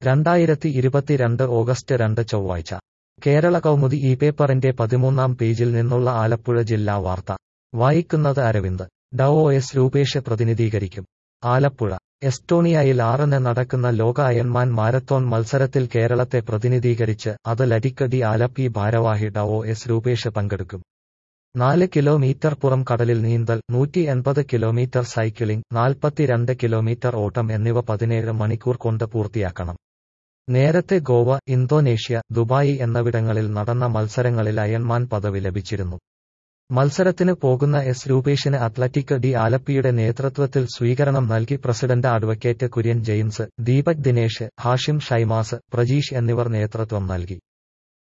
രണ്ടായിരത്തി ഇരുപത്തിരണ്ട് ഓഗസ്റ്റ് രണ്ട് ചൊവ്വാഴ്ച കേരള കൗമുദി ഈ പേപ്പറിന്റെ പതിമൂന്നാം പേജിൽ നിന്നുള്ള ആലപ്പുഴ ജില്ലാ വാർത്ത വായിക്കുന്നത് അരവിന്ദ് ഡവോ എസ് രൂപേഷ് പ്രതിനിധീകരിക്കും ആലപ്പുഴ എസ്റ്റോണിയയിൽ ആറിന് നടക്കുന്ന ലോക അയൺമാൻ മാരത്തോൺ മത്സരത്തിൽ കേരളത്തെ പ്രതിനിധീകരിച്ച് അത് ലടിക്കടി ആലപ്പി ഭാരവാഹി ഡവോ എസ് രൂപേഷ് പങ്കെടുക്കും നാല് കിലോമീറ്റർ പുറം കടലിൽ നീന്തൽ നൂറ്റി എൺപത് കിലോമീറ്റർ സൈക്ലിംഗ് നാൽപ്പത്തിരണ്ട് കിലോമീറ്റർ ഓട്ടം എന്നിവ പതിനേഴ് മണിക്കൂർ കൊണ്ട് പൂർത്തിയാക്കണം നേരത്തെ ഗോവ ഇന്തോനേഷ്യ ദുബായ് എന്നിവിടങ്ങളിൽ നടന്ന മത്സരങ്ങളിൽ അയൺമാൻ പദവി ലഭിച്ചിരുന്നു മത്സരത്തിന് പോകുന്ന എസ് രൂപേഷിന് അത്ലറ്റിക് ഡി ആലപ്പിയുടെ നേതൃത്വത്തിൽ സ്വീകരണം നൽകി പ്രസിഡന്റ് അഡ്വക്കേറ്റ് കുര്യൻ ജെയിംസ് ദീപക് ദിനേശ് ഹാഷിം ഷൈമാസ് പ്രജീഷ് എന്നിവർ നേതൃത്വം നൽകി